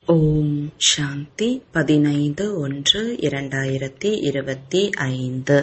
ஓம் சாந்தி பதினைந்து ஒன்று இரண்டாயிரத்தி இருபத்தி ஐந்து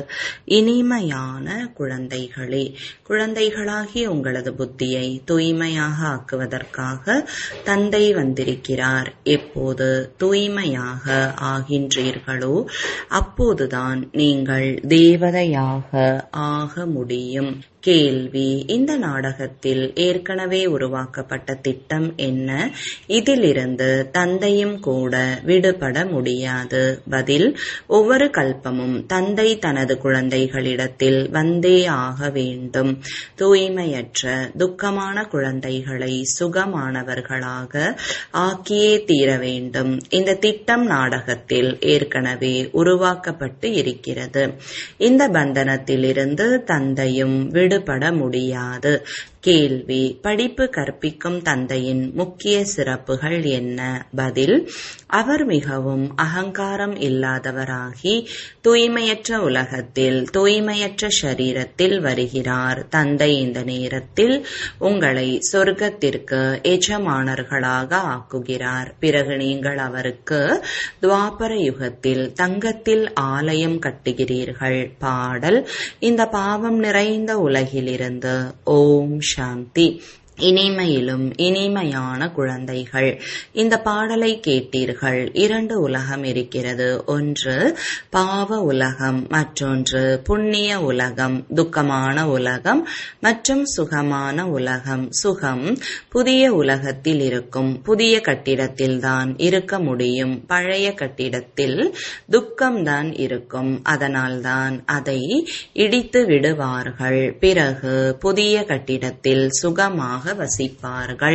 இனிமையான குழந்தைகளே குழந்தைகளாகிய உங்களது புத்தியை தூய்மையாக ஆக்குவதற்காக தந்தை வந்திருக்கிறார் எப்போது தூய்மையாக ஆகின்றீர்களோ அப்போதுதான் நீங்கள் தேவதையாக ஆக முடியும் கேள்வி இந்த நாடகத்தில் ஏற்கனவே உருவாக்கப்பட்ட திட்டம் என்ன இதிலிருந்து தந்தையும் கூட விடுபட முடியாது பதில் ஒவ்வொரு கல்பமும் தந்தை தனது குழந்தைகளிடத்தில் வந்தே ஆக வேண்டும் தூய்மையற்ற துக்கமான குழந்தைகளை சுகமானவர்களாக ஆக்கியே தீர வேண்டும் இந்த திட்டம் நாடகத்தில் ஏற்கனவே உருவாக்கப்பட்டு இருக்கிறது இந்த பந்தனத்திலிருந்து தந்தையும் விடுபட முடியாது கேள்வி படிப்பு கற்பிக்கும் தந்தையின் முக்கிய சிறப்புகள் என்ன பதில் அவர் மிகவும் அகங்காரம் இல்லாதவராகி தூய்மையற்ற உலகத்தில் தூய்மையற்ற சரீரத்தில் வருகிறார் தந்தை இந்த நேரத்தில் உங்களை சொர்க்கத்திற்கு எஜமானர்களாக ஆக்குகிறார் பிறகு நீங்கள் அவருக்கு துவாபர யுகத்தில் தங்கத்தில் ஆலயம் கட்டுகிறீர்கள் பாடல் இந்த பாவம் நிறைந்த உலகிலிருந்து ஓம் சாந்தி இனிமையிலும் இனிமையான குழந்தைகள் இந்த பாடலை கேட்டீர்கள் இரண்டு உலகம் இருக்கிறது ஒன்று பாவ உலகம் மற்றொன்று புண்ணிய உலகம் துக்கமான உலகம் மற்றும் சுகமான உலகம் சுகம் புதிய உலகத்தில் இருக்கும் புதிய கட்டிடத்தில் தான் இருக்க முடியும் பழைய கட்டிடத்தில் துக்கம்தான் இருக்கும் அதனால்தான் அதை இடித்து விடுவார்கள் பிறகு புதிய கட்டிடத்தில் சுகமாக வசிப்பார்கள்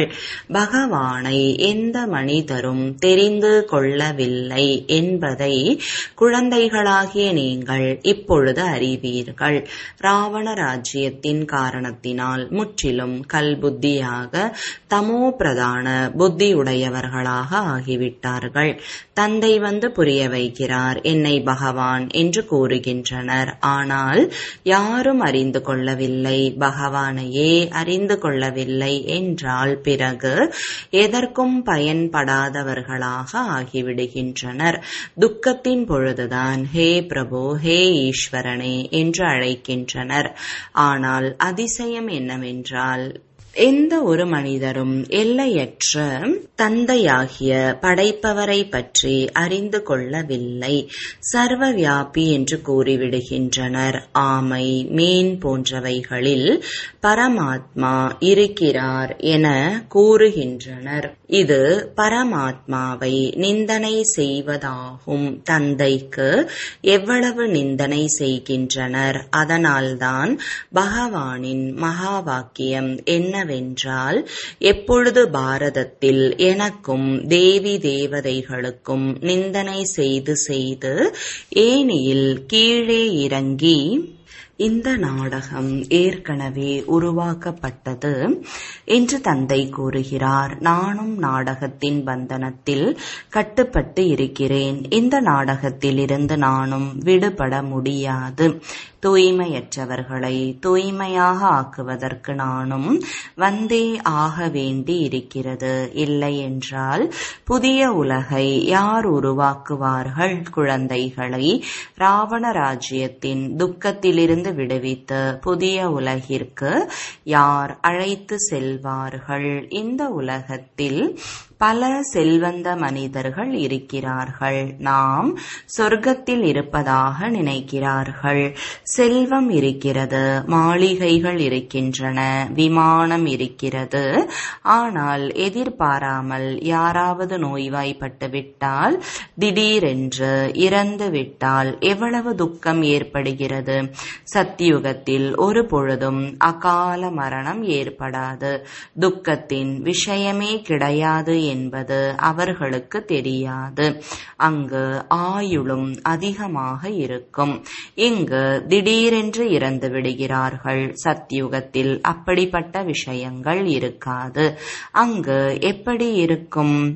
பகவானை எந்த மனிதரும் தெரிந்து கொள்ளவில்லை என்பதை குழந்தைகளாகிய நீங்கள் இப்பொழுது அறிவீர்கள் ராவண ராஜ்யத்தின் காரணத்தினால் முற்றிலும் கல்புத்தியாக தமோ பிரதான புத்தியுடையவர்களாக ஆகிவிட்டார்கள் தந்தை வந்து புரிய வைக்கிறார் என்னை பகவான் என்று கூறுகின்றனர் ஆனால் யாரும் அறிந்து கொள்ளவில்லை பகவானையே அறிந்து கொள்ளவில்லை என்றால் பிறகு எதற்கும் பயன்படாதவர்களாக ஆகிவிடுகின்றனர் துக்கத்தின் பொழுதுதான் ஹே பிரபு ஹே ஈஸ்வரனே என்று அழைக்கின்றனர் ஆனால் அதிசயம் என்னவென்றால் எந்த ஒரு மனிதரும் எல்லையற்ற தந்தையாகிய படைப்பவரை பற்றி அறிந்து கொள்ளவில்லை சர்வ வியாபி என்று கூறிவிடுகின்றனர் ஆமை மீன் போன்றவைகளில் பரமாத்மா இருக்கிறார் என கூறுகின்றனர் இது பரமாத்மாவை நிந்தனை செய்வதாகும் தந்தைக்கு எவ்வளவு நிந்தனை செய்கின்றனர் அதனால்தான் பகவானின் மகா வாக்கியம் என்னவென்றால் எப்பொழுது பாரதத்தில் எனக்கும் தேவி தேவதைகளுக்கும் நிந்தனை செய்து செய்து ஏனியில் கீழே இறங்கி இந்த நாடகம் ஏற்கனவே உருவாக்கப்பட்டது என்று தந்தை கூறுகிறார் நானும் நாடகத்தின் பந்தனத்தில் கட்டுப்பட்டு இருக்கிறேன் இந்த நாடகத்தில் இருந்து நானும் விடுபட முடியாது தூய்மையற்றவர்களை தூய்மையாக ஆக்குவதற்கு நானும் வந்தே ஆக வேண்டி இருக்கிறது இல்லை என்றால் புதிய உலகை யார் உருவாக்குவார்கள் குழந்தைகளை ராவண ராஜ்யத்தின் துக்கத்திலிருந்து விடுவித்து புதிய உலகிற்கு யார் அழைத்து செல்வார்கள் இந்த உலகத்தில் பல செல்வந்த மனிதர்கள் இருக்கிறார்கள் நாம் சொர்க்கத்தில் இருப்பதாக நினைக்கிறார்கள் செல்வம் இருக்கிறது மாளிகைகள் இருக்கின்றன விமானம் இருக்கிறது ஆனால் எதிர்பாராமல் யாராவது நோய்வாய்ப்பட்டு விட்டால் திடீரென்று இறந்து விட்டால் எவ்வளவு துக்கம் ஏற்படுகிறது சத்தியுகத்தில் ஒரு பொழுதும் அகால மரணம் ஏற்படாது துக்கத்தின் விஷயமே கிடையாது என்பது அவர்களுக்கு தெரியாது அங்கு ஆயுளும் அதிகமாக இருக்கும் இங்கு திடீரென்று இறந்து விடுகிறார்கள் சத்யுகத்தில் அப்படிப்பட்ட விஷயங்கள் இருக்காது அங்கு எப்படி இருக்கும்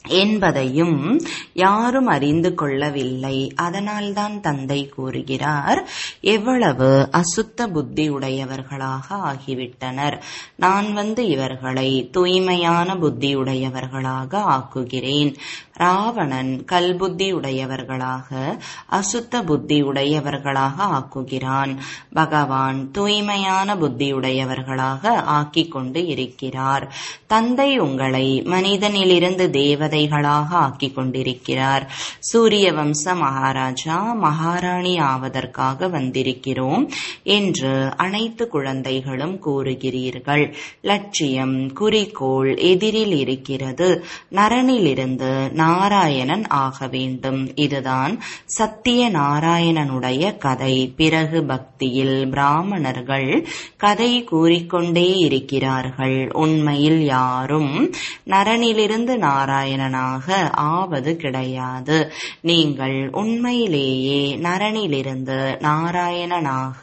என்பதையும் யாரும் அறிந்து கொள்ளவில்லை அதனால்தான் தந்தை கூறுகிறார் எவ்வளவு அசுத்த புத்தி உடையவர்களாக ஆகிவிட்டனர் நான் வந்து இவர்களை தூய்மையான புத்தியுடையவர்களாக ஆக்குகிறேன் ராவணன் கல்புத்தி உடையவர்களாக அசுத்த புத்தி உடையவர்களாக ஆக்குகிறான் பகவான் தூய்மையான புத்தியுடையவர்களாக ஆக்கிக் கொண்டு இருக்கிறார் தந்தை உங்களை மனிதனிலிருந்து தேவதைகளாக ஆக்கிக் கொண்டிருக்கிறார் சூரிய வம்ச மகாராஜா மகாராணி ஆவதற்காக வந்திருக்கிறோம் என்று அனைத்து குழந்தைகளும் கூறுகிறீர்கள் லட்சியம் குறிக்கோள் எதிரில் இருக்கிறது நரனிலிருந்து நாராயணன் ஆக வேண்டும் இதுதான் சத்திய நாராயணனுடைய கதை பிறகு பக்தியில் பிராமணர்கள் கதை கூறிக்கொண்டே இருக்கிறார்கள் உண்மையில் யாரும் நரனிலிருந்து நாராயணனாக ஆவது கிடையாது நீங்கள் உண்மையிலேயே நரனிலிருந்து நாராயணனாக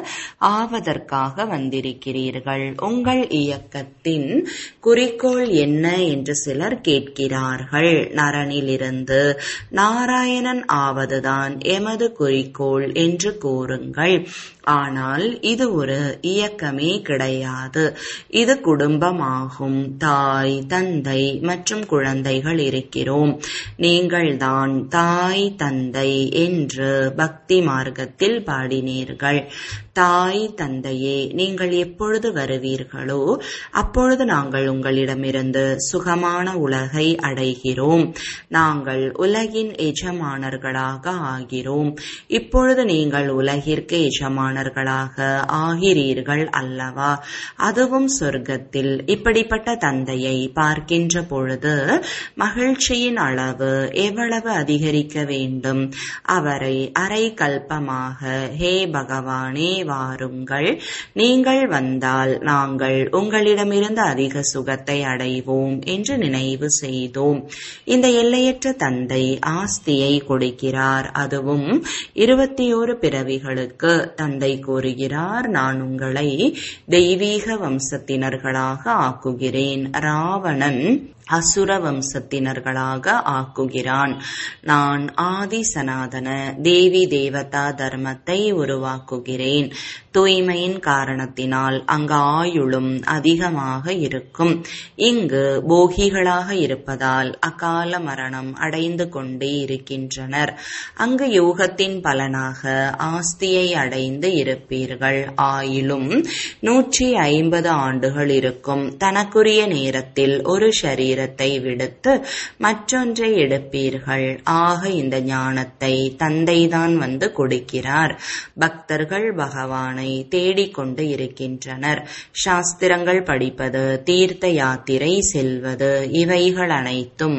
ஆவதற்காக வந்திருக்கிறீர்கள் உங்கள் இயக்கத்தின் குறிக்கோள் என்ன என்று சிலர் கேட்கிறார்கள் நரனிலிருந்து நாராயணன் ஆவதுதான் எமது குறிக்கோள் என்று கூறுங்கள் ஆனால் இது ஒரு இயக்கமே கிடையாது இது குடும்பமாகும் தாய் தந்தை மற்றும் குழந்தைகள் இருக்கிறோம் நீங்கள்தான் தாய் தந்தை என்று பக்தி மார்க்கத்தில் பாடினீர்கள் தாய் தந்தையே நீங்கள் எப்பொழுது வருவீர்களோ அப்பொழுது நாங்கள் உங்களிடமிருந்து சுகமான உலகை அடைகிறோம் நாங்கள் உலகின் எஜமானர்களாக ஆகிறோம் இப்பொழுது நீங்கள் உலகிற்கு எஜமானர்களாக ஆகிறீர்கள் அல்லவா அதுவும் சொர்க்கத்தில் இப்படிப்பட்ட தந்தையை பார்க்கின்ற பொழுது மகிழ்ச்சியின் அளவு எவ்வளவு அதிகரிக்க வேண்டும் அவரை அரை கல்பமாக ஹே பகவானே வாருங்கள் நீங்கள் வந்தால் நாங்கள் உங்களிடமிருந்து அதிக சுகத்தை அடைவோம் என்று நினைவு செய்தோம் இந்த எல்லையற்ற தந்தை ஆஸ்தியை கொடுக்கிறார் அதுவும் இருபத்தி ஓரு பிறவிகளுக்கு தந்தை கூறுகிறார் நான் உங்களை தெய்வீக வம்சத்தினர்களாக ஆக்குகிறேன் ராவணன் அசுர வம்சத்தினர்களாக ஆக்குகிறான் நான் ஆதி சனாதன தேவி தேவதா தர்மத்தை உருவாக்குகிறேன் தூய்மையின் காரணத்தினால் அங்கு ஆயுளும் அதிகமாக இருக்கும் இங்கு போகிகளாக இருப்பதால் அகால மரணம் அடைந்து கொண்டே இருக்கின்றனர் அங்கு யோகத்தின் பலனாக ஆஸ்தியை அடைந்து இருப்பீர்கள் ஆயிலும் நூற்றி ஐம்பது ஆண்டுகள் இருக்கும் தனக்குரிய நேரத்தில் ஒரு ஷரீர சரீரத்தை விடுத்து மற்றொன்றை எடுப்பீர்கள் ஆக இந்த ஞானத்தை தந்தைதான் வந்து கொடுக்கிறார் பக்தர்கள் பகவானை தேடிக்கொண்டு இருக்கின்றனர் சாஸ்திரங்கள் படிப்பது தீர்த்த யாத்திரை செல்வது இவைகள் அனைத்தும்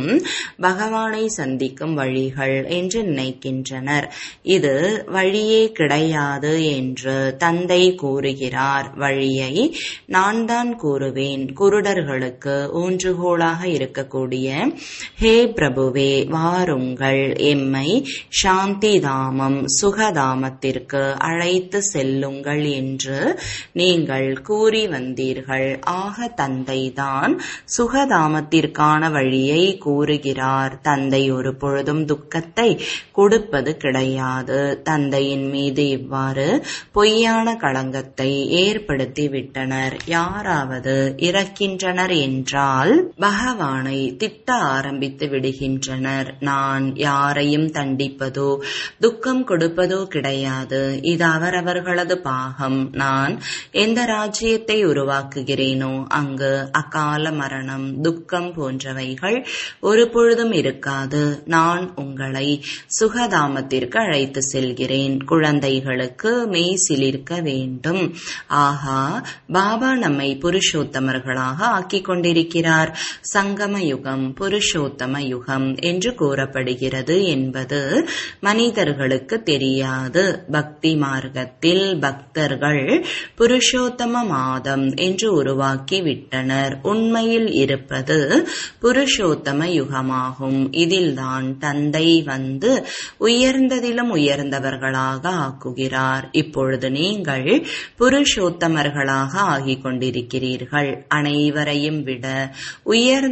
பகவானை சந்திக்கும் வழிகள் என்று நினைக்கின்றனர் இது வழியே கிடையாது என்று தந்தை கூறுகிறார் வழியை நான் தான் கூறுவேன் குருடர்களுக்கு ஊன்றுகோலாக இருக்கக்கூடிய ஹே பிரபுவே வாருங்கள் எம்மை சாந்தி தாமம் சுகதாமத்திற்கு அழைத்து செல்லுங்கள் என்று நீங்கள் கூறி வந்தீர்கள் ஆக தந்தைதான் சுகதாமத்திற்கான வழியை கூறுகிறார் தந்தை ஒரு பொழுதும் துக்கத்தை கொடுப்பது கிடையாது தந்தையின் மீது இவ்வாறு பொய்யான களங்கத்தை ஏற்படுத்தி விட்டனர் யாராவது இறக்கின்றனர் என்றால் பகவானை திட்ட ஆரம்பித்து விடுகின்றனர் நான் யாரையும் தண்டிப்பதோ துக்கம் கொடுப்பதோ கிடையாது இது அவரவர்களது பாகம் நான் எந்த ராஜ்யத்தை உருவாக்குகிறேனோ அங்கு அகால மரணம் துக்கம் போன்றவைகள் ஒரு பொழுதும் இருக்காது நான் உங்களை சுகதாமத்திற்கு அழைத்து செல்கிறேன் குழந்தைகளுக்கு மெய் சிலிர்க்க வேண்டும் ஆஹா பாபா நம்மை புருஷோத்தமர்களாக ஆக்கிக் கொண்டிருக்கிறார் சங்கம யுகம் புருஷோத்தம யுகம் என்று கூறப்படுகிறது என்பது மனிதர்களுக்கு தெரியாது பக்தி மார்க்கத்தில் பக்தர்கள் புருஷோத்தம மாதம் என்று உருவாக்கி விட்டனர் உண்மையில் இருப்பது புருஷோத்தம யுகமாகும் இதில்தான் தந்தை வந்து உயர்ந்ததிலும் உயர்ந்தவர்களாக ஆக்குகிறார் இப்பொழுது நீங்கள் புருஷோத்தமர்களாக ஆகிக் கொண்டிருக்கிறீர்கள் அனைவரையும் விட உயர்ந்த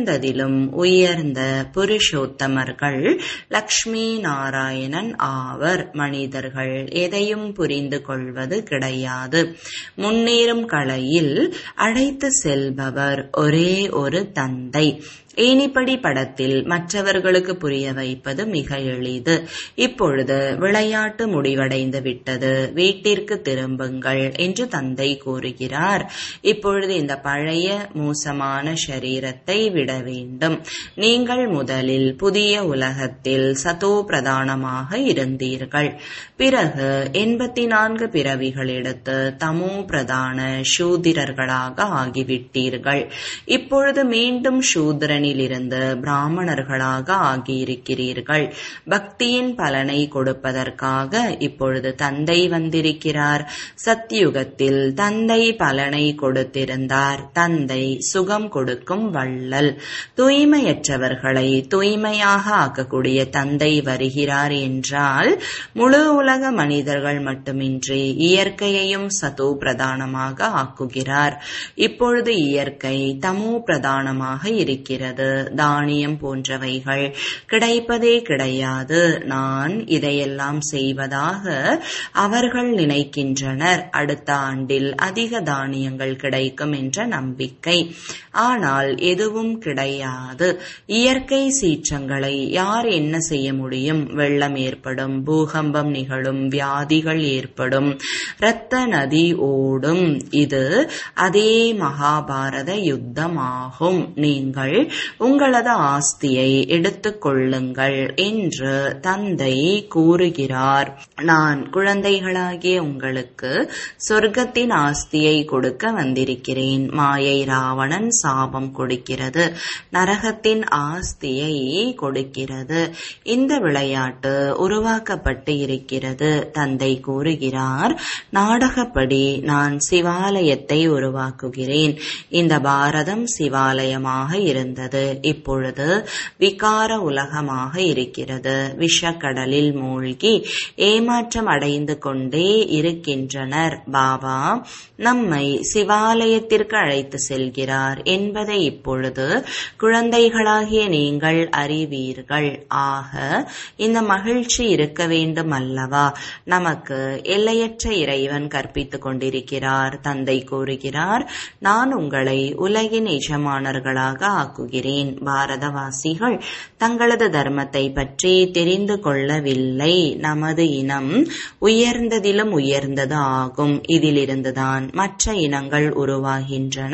உயர்ந்ததிலும் உயர்ந்த புருஷோத்தமர்கள் லக்ஷ்மி நாராயணன் ஆவர் மனிதர்கள் எதையும் புரிந்து கொள்வது கிடையாது முன்னேறும் கலையில் அழைத்து செல்பவர் ஒரே ஒரு தந்தை ஏனிப்படி படத்தில் மற்றவர்களுக்கு புரிய வைப்பது மிக எளிது இப்பொழுது விளையாட்டு முடிவடைந்து விட்டது வீட்டிற்கு திரும்புங்கள் என்று தந்தை கூறுகிறார் இப்பொழுது இந்த பழைய மோசமான சரீரத்தை விட வேண்டும் நீங்கள் முதலில் புதிய உலகத்தில் சதோ பிரதானமாக இருந்தீர்கள் பிறகு எண்பத்தி நான்கு பிறவிகள் எடுத்து தமோ பிரதான சூதிரர்களாக ஆகிவிட்டீர்கள் இப்பொழுது மீண்டும் சூத்திரன் இருந்து பிராமணர்களாக ஆகியிருக்கிறீர்கள் பக்தியின் பலனை கொடுப்பதற்காக இப்பொழுது தந்தை வந்திருக்கிறார் சத்தியுகத்தில் தந்தை பலனை கொடுத்திருந்தார் தந்தை சுகம் கொடுக்கும் வள்ளல் தூய்மையற்றவர்களை தூய்மையாக ஆக்கக்கூடிய தந்தை வருகிறார் என்றால் முழு உலக மனிதர்கள் மட்டுமின்றி இயற்கையையும் சதோ பிரதானமாக ஆக்குகிறார் இப்பொழுது இயற்கை தமோ பிரதானமாக இருக்கிறது தானியம் போன்றவைகள் கிடைப்பதே கிடையாது நான் இதையெல்லாம் செய்வதாக அவர்கள் நினைக்கின்றனர் அடுத்த ஆண்டில் அதிக தானியங்கள் கிடைக்கும் என்ற நம்பிக்கை ஆனால் எதுவும் கிடையாது இயற்கை சீற்றங்களை யார் என்ன செய்ய முடியும் வெள்ளம் ஏற்படும் பூகம்பம் நிகழும் வியாதிகள் ஏற்படும் இரத்த நதி ஓடும் இது அதே மகாபாரத யுத்தமாகும் நீங்கள் உங்களது ஆஸ்தியை எடுத்துக் கொள்ளுங்கள் என்று தந்தை கூறுகிறார் நான் குழந்தைகளாகிய உங்களுக்கு சொர்க்கத்தின் ஆஸ்தியை கொடுக்க வந்திருக்கிறேன் மாயை ராவணன் சாபம் கொடுக்கிறது நரகத்தின் ஆஸ்தியை கொடுக்கிறது இந்த விளையாட்டு உருவாக்கப்பட்டு இருக்கிறது தந்தை கூறுகிறார் நாடகப்படி நான் சிவாலயத்தை உருவாக்குகிறேன் இந்த பாரதம் சிவாலயமாக இருந்தது இப்பொழுது விகார உலகமாக இருக்கிறது விஷக்கடலில் மூழ்கி ஏமாற்றம் அடைந்து கொண்டே இருக்கின்றனர் பாபா நம்மை சிவாலயத்திற்கு அழைத்து செல்கிறார் என்பதை இப்பொழுது குழந்தைகளாகிய நீங்கள் அறிவீர்கள் ஆக இந்த மகிழ்ச்சி இருக்க வேண்டும் அல்லவா நமக்கு எல்லையற்ற இறைவன் கற்பித்துக் கொண்டிருக்கிறார் தந்தை கூறுகிறார் நான் உங்களை உலகின் எஜமானர்களாக ஆக்குகிறேன் பாரதவாசிகள் தங்களது தர்மத்தை பற்றி தெரிந்து கொள்ளவில்லை நமது இனம் உயர்ந்ததிலும் உயர்ந்தது ஆகும் இதிலிருந்துதான் மற்ற இனங்கள் உருவாகின்றன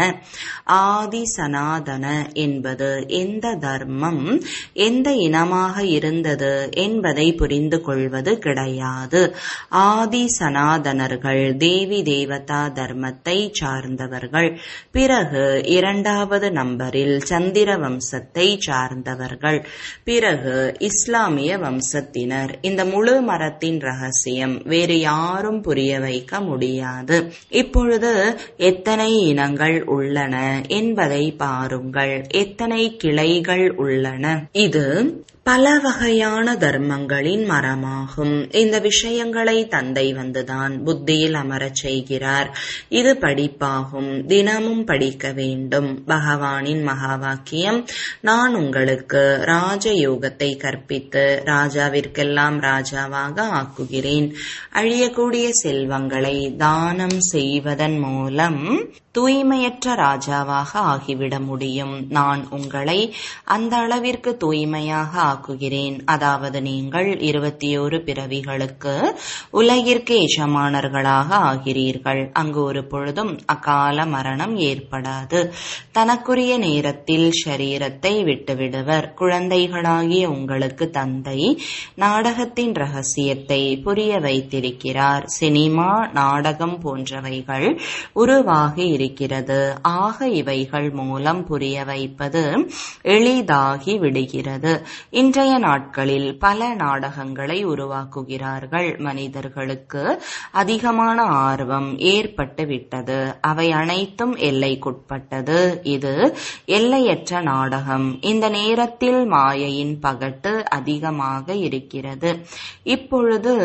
ஆதி சனாதன என்பது எந்த தர்மம் எந்த இனமாக இருந்தது என்பதை புரிந்து கொள்வது கிடையாது ஆதி சனாதனர்கள் தேவி தேவதா தர்மத்தை சார்ந்தவர்கள் பிறகு இரண்டாவது நம்பரில் சந்திர வம்சத்தை சார்ந்தவர்கள் பிறகு இஸ்லாமிய வம்சத்தினர் இந்த முழு மரத்தின் ரகசியம் வேறு யாரும் புரிய வைக்க முடியாது இப்பொழுது எத்தனை இனங்கள் உள்ளன என்பதை பாருங்கள் எத்தனை கிளைகள் உள்ளன இது பல வகையான தர்மங்களின் மரமாகும் இந்த விஷயங்களை தந்தை வந்துதான் புத்தியில் அமரச் செய்கிறார் இது படிப்பாகும் தினமும் படிக்க வேண்டும் பகவானின் மகா வாக்கியம் நான் உங்களுக்கு ராஜயோகத்தை கற்பித்து ராஜாவிற்கெல்லாம் ராஜாவாக ஆக்குகிறேன் அழியக்கூடிய செல்வங்களை தானம் செய்வதன் மூலம் தூய்மையற்ற ராஜாவாக ஆகிவிட முடியும் நான் உங்களை அந்த அளவிற்கு தூய்மையாக ஆக்குகிறேன் அதாவது நீங்கள் இருபத்தி ஓரு பிறவிகளுக்கு உலகிற்கு எஜமானர்களாக ஆகிறீர்கள் அங்கு ஒரு பொழுதும் அகால மரணம் ஏற்படாது தனக்குரிய நேரத்தில் ஷரீரத்தை விட்டுவிடுவர் குழந்தைகளாகிய உங்களுக்கு தந்தை நாடகத்தின் ரகசியத்தை புரிய வைத்திருக்கிறார் சினிமா நாடகம் போன்றவைகள் உருவாகி இருக்கிறது ஆக இவைகள் மூலம் புரிய வைப்பது எளிதாகி விடுகிறது இன்றைய நாட்களில் பல நாடகங்களை உருவாக்குகிறார்கள் மனிதர்களுக்கு அதிகமான ஆர்வம் ஏற்பட்டு விட்டது அவை அனைத்தும் எல்லைக்குட்பட்டது இது எல்லையற்ற நாடகம் இந்த நேரத்தில் மாயையின் பகட்டு அதிகமாக இருக்கிறது இப்பொழுது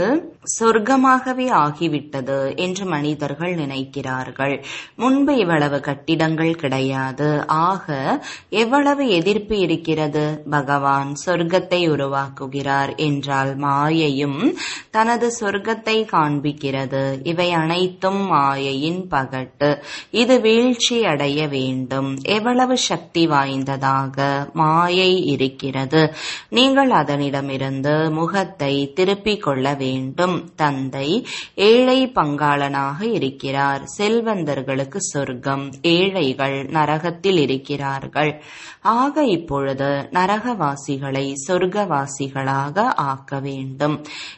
சொர்க்கமாகவே ஆகிவிட்டது என்று மனிதர்கள் நினைக்கிறார்கள் முன்பு இவ்வளவு கட்டிடங்கள் கிடையாது ஆக எவ்வளவு எதிர்ப்பு இருக்கிறது பகவான் சொர்க்கத்தை உருவாக்குகிறார் என்றால் மாயையும் தனது சொர்க்கத்தை காண்பிக்கிறது இவை அனைத்தும் மாயையின் பகட்டு இது வீழ்ச்சி அடைய வேண்டும் எவ்வளவு சக்தி வாய்ந்ததாக மாயை இருக்கிறது நீங்கள் அதனிடமிருந்து முகத்தை திருப்பிக் கொள்ள வேண்டும் தந்தை ஏழை பங்காளனாக இருக்கிறார் செல்வந்தர்களுக்கு சொர்க்கம் ஏழைகள் நரகத்தில் இருக்கிறார்கள் ஆக இப்பொழுது நரகவாசிகளை சொர்க்கவாசிகளாக ஆக்க வேண்டும்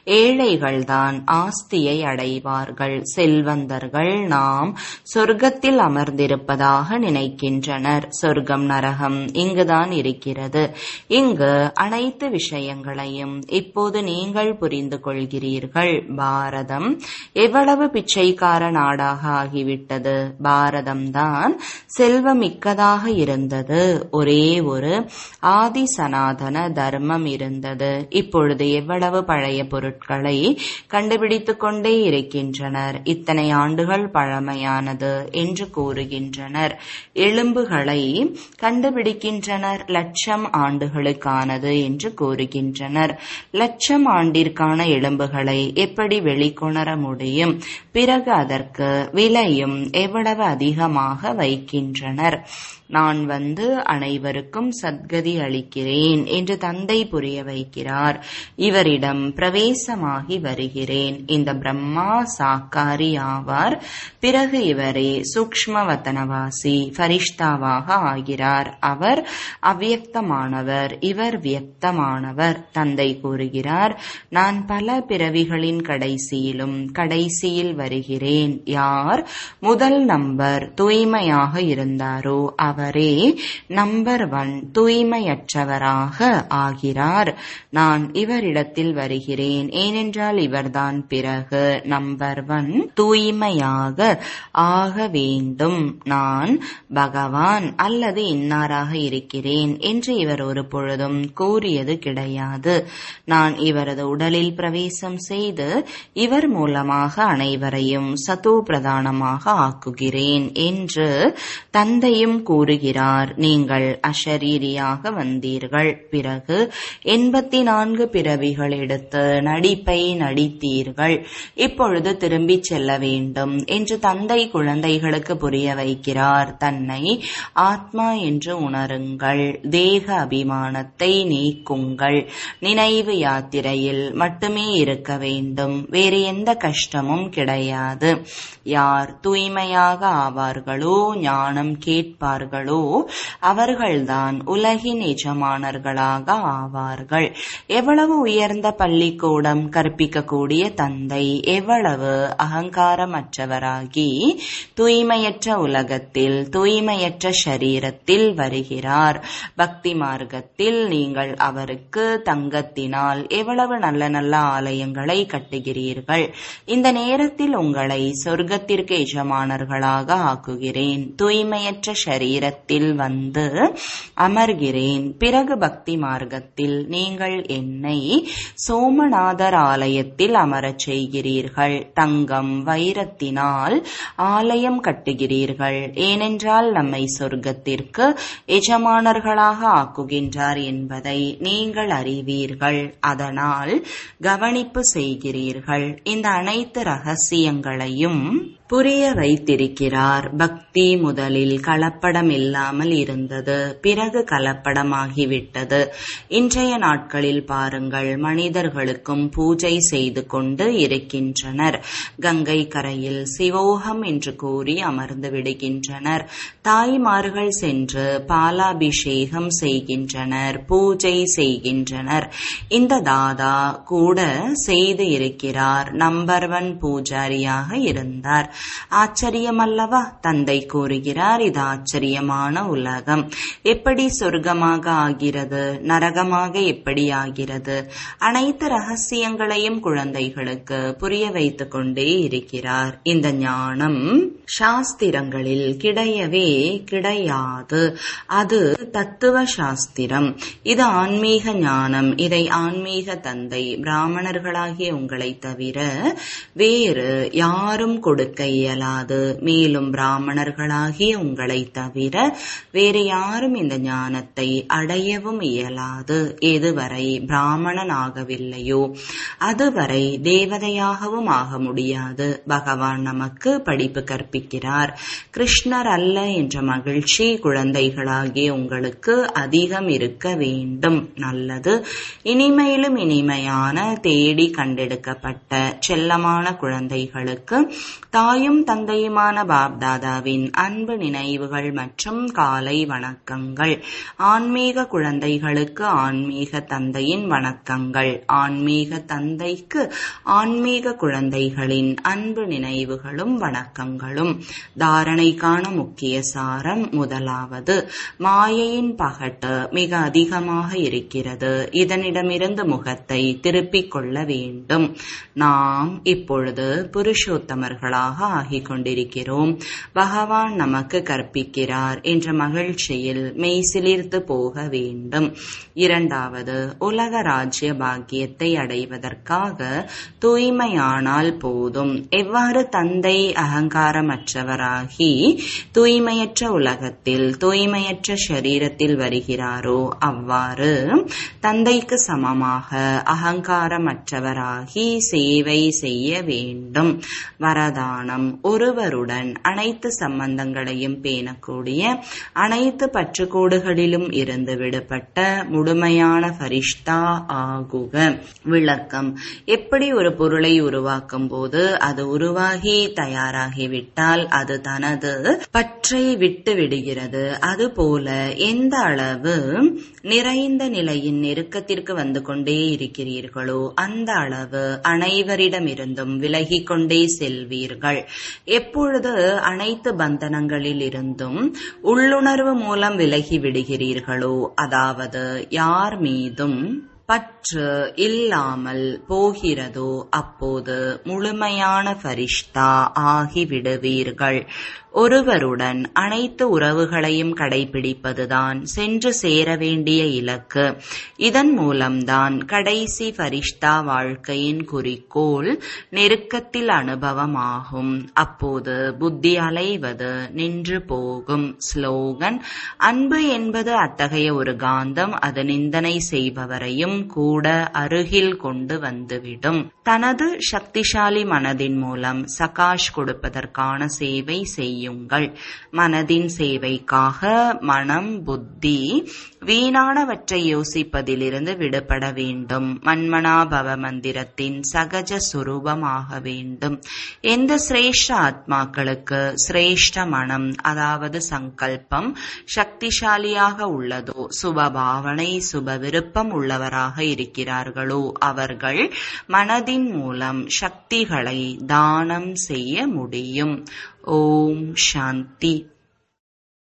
ஏழைகள்தான் ஆஸ்தியை அடைவார்கள் செல்வந்தர்கள் நாம் சொர்க்கத்தில் அமர்ந்திருப்பதாக நினைக்கின்றனர் சொர்க்கம் நரகம் இங்குதான் இருக்கிறது இங்கு அனைத்து விஷயங்களையும் இப்போது நீங்கள் புரிந்து கொள்கிறீர்கள் பாரதம் எவ்வளவு பிச்சைக்கார நாடாக ஆகிவிட்டது பாரதம்தான் செல்வமிக்கதாக இருந்தது ஒரே ஒரு ஆதி சனாதன தர்மம் இருந்தது இப்பொழுது எவ்வளவு பழைய பொருட்களை கண்டுபிடித்துக் கொண்டே இருக்கின்றனர் இத்தனை ஆண்டுகள் பழமையானது என்று கூறுகின்றனர் எலும்புகளை கண்டுபிடிக்கின்றனர் லட்சம் ஆண்டுகளுக்கானது என்று கூறுகின்றனர் லட்சம் ஆண்டிற்கான எலும்புகளை எப்படி வெளிக்கொணர முடியும் பிறகு அதற்கு விலையும் எவ்வளவு அதிகமாக வைக்கின்றனர் நான் வந்து அனைவருக்கும் சத்கதி அளிக்கிறேன் என்று தந்தை புரிய வைக்கிறார் இவரிடம் பிரவேசமாகி வருகிறேன் இந்த பிரம்மா சாக்காரி ஆவார் பிறகு இவரே சூக்ஷ்மவத்தனவாசி ஃபரிஷ்தாவாக ஆகிறார் அவர் அவ்வியக்தமானவர் இவர் வியக்தமானவர் தந்தை கூறுகிறார் நான் பல பிறவிகளின் கடைசியிலும் கடைசியில் வருகிறேன் யார் முதல் நம்பர் தூய்மையாக இருந்தாரோ அவரே நம்பர் ஒன் தூய்மையற்றவராக ஆகிறார் நான் இவரிடத்தில் வருகிறேன் ஏனென்றால் இவர்தான் பிறகு நம்பர் ஒன் தூய்மையாக ஆக வேண்டும் நான் பகவான் அல்லது இன்னாராக இருக்கிறேன் என்று இவர் ஒரு பொழுதும் கூறியது கிடையாது நான் இவரது உடலில் பிரவேசம் செய்து இவர் மூலமாக அனைவரையும் சதோ பிரதானமாக ஆக்குகிறேன் என்று தந்தையும் கூறுகிறார் நீங்கள் அஷரீரியாக வந்தீர்கள் பிறகு எண்பத்தி நான்கு பிறவிகள் எடுத்து நடிப்பை நடித்தீர்கள் இப்பொழுது திரும்பிச் செல்ல வேண்டும் என்று தந்தை குழந்தைகளுக்கு புரிய வைக்கிறார் தன்னை ஆத்மா என்று உணருங்கள் தேக அபிமானத்தை நீக்குங்கள் நினைவு யாத்திரையில் மட்டுமே இருக்க வேண்டும் வேறு எந்த கஷ்டமும் கிடையாது யார் தூய்மையாக ஆவார்களோ ஞானம் கேட்பார்களோ அவர்கள்தான் உலகின் எஜமானர்களாக ஆவார்கள் எவ்வளவு உயர்ந்த பள்ளிக்கூடம் கற்பிக்கக்கூடிய தந்தை எவ்வளவு அகங்காரமற்றவராகி தூய்மையற்ற உலகத்தில் தூய்மையற்ற ஷரீரத்தில் வருகிறார் பக்தி மார்க்கத்தில் நீங்கள் அவருக்கு தங்கத்தினால் எவ்வளவு நல்ல நல்ல ஆலயங்களை கட்டுகிறீர்கள் இந்த நேரத்தில் உங்களை சொர்க்கத்திற்கு எஜமானர்களாக ஆக்குகிறேன் தூய்மையற்ற ஷரீரத்தில் வந்து அமர்கிறேன் பிறகு பக்தி மார்க்கத்தில் நீங்கள் என்னை சோமநாதர் ஆலயத்தில் அமரச் செய்கிறீர்கள் தங்கம் வைரத்தினால் ஆலயம் கட்டுகிறீர்கள் ஏனென்றால் நம்மை சொர்க்கத்திற்கு எஜமானர்களாக ஆக்குகின்றார் என்பதை நீங்கள் அறிவீர்கள் அதனால் கவனிப்பு செய்கிறீர்கள் இந்த அனைத்து ரகசியங்களையும் புரிய வைத்திருக்கிறார் பக்தி முதலில் கலப்படம் இல்லாமல் இருந்தது பிறகு கலப்படமாகிவிட்டது இன்றைய நாட்களில் பாருங்கள் மனிதர்களுக்கும் பூஜை செய்து கொண்டு இருக்கின்றனர் கங்கை கரையில் சிவோகம் என்று கூறி அமர்ந்து விடுகின்றனர் தாய்மார்கள் சென்று பாலாபிஷேகம் செய்கின்றனர் பூஜை செய்கின்றனர் இந்த தாதா கூட செய்து இருக்கிறார் நம்பர் ஒன் பூஜாரியாக இருந்தார் ஆச்சரியம் அல்லவா தந்தை கூறுகிறார் இது ஆச்சரியமான உலகம் எப்படி சொர்க்கமாக ஆகிறது நரகமாக எப்படி ஆகிறது அனைத்து ரகசியங்களையும் குழந்தைகளுக்கு புரிய வைத்துக் கொண்டே இருக்கிறார் இந்த ஞானம் சாஸ்திரங்களில் கிடையவே கிடையாது அது தத்துவ சாஸ்திரம் இது ஆன்மீக ஞானம் இதை ஆன்மீக தந்தை பிராமணர்களாகிய உங்களை தவிர வேறு யாரும் கொடுக்க இயலாது மேலும் பிராமணர்களாகிய உங்களை தவிர வேறு யாரும் இந்த ஞானத்தை அடையவும் இயலாது எதுவரை பிராமணன் ஆகவில்லையோ அதுவரை தேவதையாகவும் ஆக முடியாது பகவான் நமக்கு படிப்பு கற்பிக்கிறார் கிருஷ்ணர் அல்ல என்ற மகிழ்ச்சி குழந்தைகளாகிய உங்களுக்கு அதிகம் இருக்க வேண்டும் நல்லது இனிமையிலும் இனிமையான தேடி கண்டெடுக்கப்பட்ட செல்லமான குழந்தைகளுக்கு தாயும் தந்தையுமான பாப்தாதாவின் அன்பு நினைவுகள் மற்றும் காலை வணக்கங்கள் ஆன்மீக குழந்தைகளுக்கு ஆன்மீக தந்தையின் வணக்கங்கள் ஆன்மீக தந்தைக்கு ஆன்மீக குழந்தைகளின் அன்பு நினைவுகளும் வணக்கங்களும் தாரணைக்கான முக்கிய சாரம் முதலாவது மாயையின் பகட்டு மிக அதிகமாக இருக்கிறது இதனிடமிருந்து முகத்தை திருப்பிக் கொள்ள வேண்டும் நாம் இப்பொழுது புருஷோத்தமர்களாக ஆகிக் கொண்டிருக்கிறோம் பகவான் நமக்கு கற்பிக்கிறார் என்ற மகிழ்ச்சியில் மெய்சிலிர்த்து போக வேண்டும் இரண்டாவது உலக ராஜ்ய பாக்கியத்தை அடைவதற்காக தூய்மையானால் போதும் எவ்வாறு தந்தை அகங்காரமற்றவராகி தூய்மையற்ற உலகத்தில் தூய்மையற்ற சரீரத்தில் வருகிறாரோ அவ்வாறு தந்தைக்கு சமமாக அகங்காரமற்றவராகி சேவை செய்ய வேண்டும் வரதானம் ஒருவருடன் அனைத்து சம்பந்தங்களையும் பேணக்கூடிய அனைத்து பற்றுக்கோடுகளிலும் இருந்து விடுபட்ட முழுமையான ஃபரிஷ்தா ஆகுக விளக்கம் எப்படி ஒரு பொருளை உருவாக்கும் போது அது உருவாகி தயாராகிவிட்டால் அது தனது பற்றை விட்டு விடுகிறது அதுபோல எந்த அளவு நிறைந்த நிலையின் நெருக்கத்திற்கு வந்து கொண்டே இருக்கிறீர்களோ அந்த அளவு அனைவரிடமிருந்தும் விலகிக் கொண்டே செல்வீர்கள் எப்பொழுது அனைத்து பந்தனங்களில் இருந்தும் உள்ளுணர்வு மூலம் விலகி விடுகிறீர்களோ அதாவது யார் மீதும் பற்று இல்லாமல் போகிறதோ அப்போது முழுமையான ஃபரிஷ்தா ஆகிவிடுவீர்கள் ஒருவருடன் அனைத்து உறவுகளையும் கடைபிடிப்பதுதான் சென்று சேர வேண்டிய இலக்கு இதன் மூலம்தான் கடைசி ஃபரிஷ்தா வாழ்க்கையின் குறிக்கோள் நெருக்கத்தில் அனுபவமாகும் அப்போது புத்தி அலைவது நின்று போகும் ஸ்லோகன் அன்பு என்பது அத்தகைய ஒரு காந்தம் அது நிந்தனை செய்பவரையும் கூட அருகில் கொண்டு வந்துவிடும் தனது சக்திசாலி மனதின் மூலம் சகாஷ் கொடுப்பதற்கான சேவை செய்யுங்கள் மனதின் சேவைக்காக மனம் புத்தி வீணானவற்றை யோசிப்பதிலிருந்து விடுபட வேண்டும் மன்மனாபவ மந்திரத்தின் சகஜ சுரூபமாக வேண்டும் எந்த சிரேஷ்ட ஆத்மாக்களுக்கு சிரேஷ்ட மனம் அதாவது சங்கல்பம் சக்திசாலியாக உள்ளதோ சுபபாவனை சுப விருப்பம் உள்ளவராக இருக்கிறார்களோ அவர்கள் மனதின் மூலம் சக்திகளை தானம் செய்ய முடியும் ஓம் சாந்தி